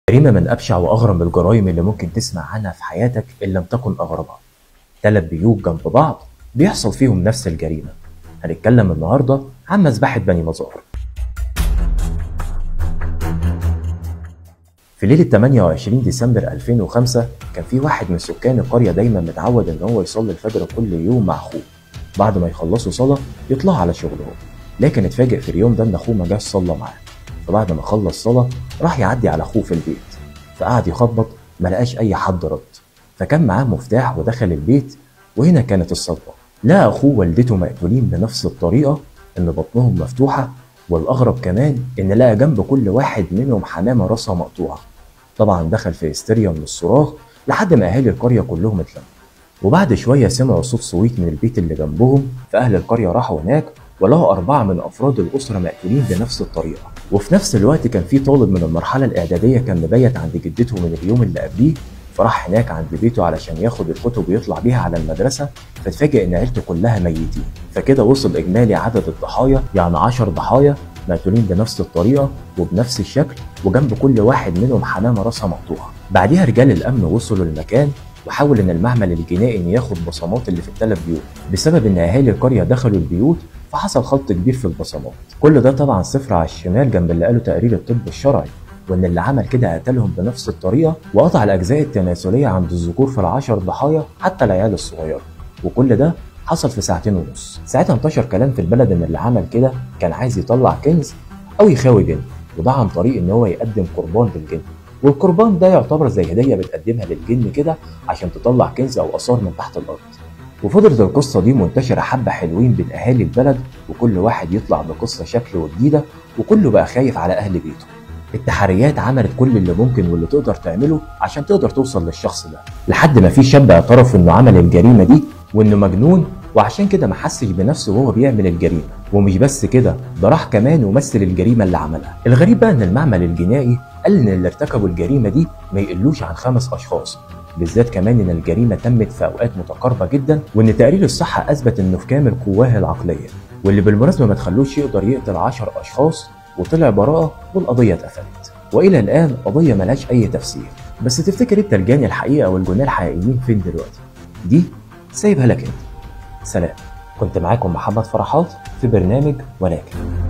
جريمة من أبشع وأغرب الجرائم اللي ممكن تسمع عنها في حياتك إن لم تكن أغربها تلات بيوت جنب بعض بيحصل فيهم نفس الجريمة هنتكلم النهاردة عن مذبحة بني مزار في ليلة 28 ديسمبر 2005 كان في واحد من سكان القرية دايما متعود إن هو يصلي الفجر كل يوم مع أخوه بعد ما يخلصوا صلاة يطلعوا على شغلهم لكن اتفاجئ في اليوم ده إن أخوه ما جاش صلى معاه فبعد ما خلص صلاة راح يعدي على أخوه في البيت فقعد يخبط ما لقاش أي حد رد فكان معاه مفتاح ودخل البيت وهنا كانت الصدمة لقى أخوه ووالدته مقتولين بنفس الطريقة إن بطنهم مفتوحة والأغرب كمان إن لقى جنب كل واحد منهم حمامة راسها مقطوعة طبعا دخل في هستيريا من الصراخ لحد ما أهالي القرية كلهم اتلموا وبعد شوية سمعوا صوت صويت من البيت اللي جنبهم فأهل القرية راحوا هناك ولقوا أربعة من أفراد الأسرة مقتولين بنفس الطريقة وفي نفس الوقت كان في طالب من المرحلة الإعدادية كان مبيت عند جدته من اليوم اللي قبليه فراح هناك عند بيته علشان ياخد الكتب ويطلع بيها على المدرسة فاتفاجئ إن عيلته كلها ميتين فكده وصل إجمالي عدد الضحايا يعني 10 ضحايا مقتولين بنفس الطريقة وبنفس الشكل وجنب كل واحد منهم حمامة راسها مقطوعة بعديها رجال الأمن وصلوا المكان وحاول ان المعمل الجنائي ان ياخد بصمات اللي في الثلاث بيوت بسبب ان اهالي القريه دخلوا البيوت فحصل خلط كبير في البصمات كل ده طبعا صفر على الشمال جنب اللي قاله تقرير الطب الشرعي وان اللي عمل كده قتلهم بنفس الطريقه وقطع الاجزاء التناسليه عند الذكور في العشر ضحايا حتى العيال الصغيره وكل ده حصل في ساعتين ونص ساعتها انتشر كلام في البلد ان اللي عمل كده كان عايز يطلع كنز او يخاوي جن وده عن طريق ان هو يقدم قربان للجن والقربان ده يعتبر زي هديه بتقدمها للجن كده عشان تطلع كنز او اثار من تحت الارض وفضلت القصة دي منتشرة حبة حلوين بين أهالي البلد وكل واحد يطلع بقصة شكل وجديدة وكله بقى خايف على أهل بيته التحريات عملت كل اللي ممكن واللي تقدر تعمله عشان تقدر توصل للشخص ده لحد ما في شاب اعترف انه عمل الجريمة دي وانه مجنون وعشان كده ما حسش بنفسه وهو بيعمل الجريمة ومش بس كده ده راح كمان ومثل الجريمة اللي عملها الغريب بقى ان المعمل الجنائي قال ان اللي ارتكبوا الجريمة دي ما يقلوش عن خمس اشخاص بالذات كمان ان الجريمه تمت في اوقات متقاربه جدا وان تقرير الصحه اثبت انه في كامل قواه العقليه واللي بالمناسبه ما تخلوش يقدر يقتل 10 اشخاص وطلع براءه والقضيه اتقفلت والى الان قضيه ملهاش اي تفسير بس تفتكر انت الجاني الحقيقه والجناه الحقيقيين فين دلوقتي دي سايبها لك انت سلام كنت معاكم محمد فرحات في برنامج ولكن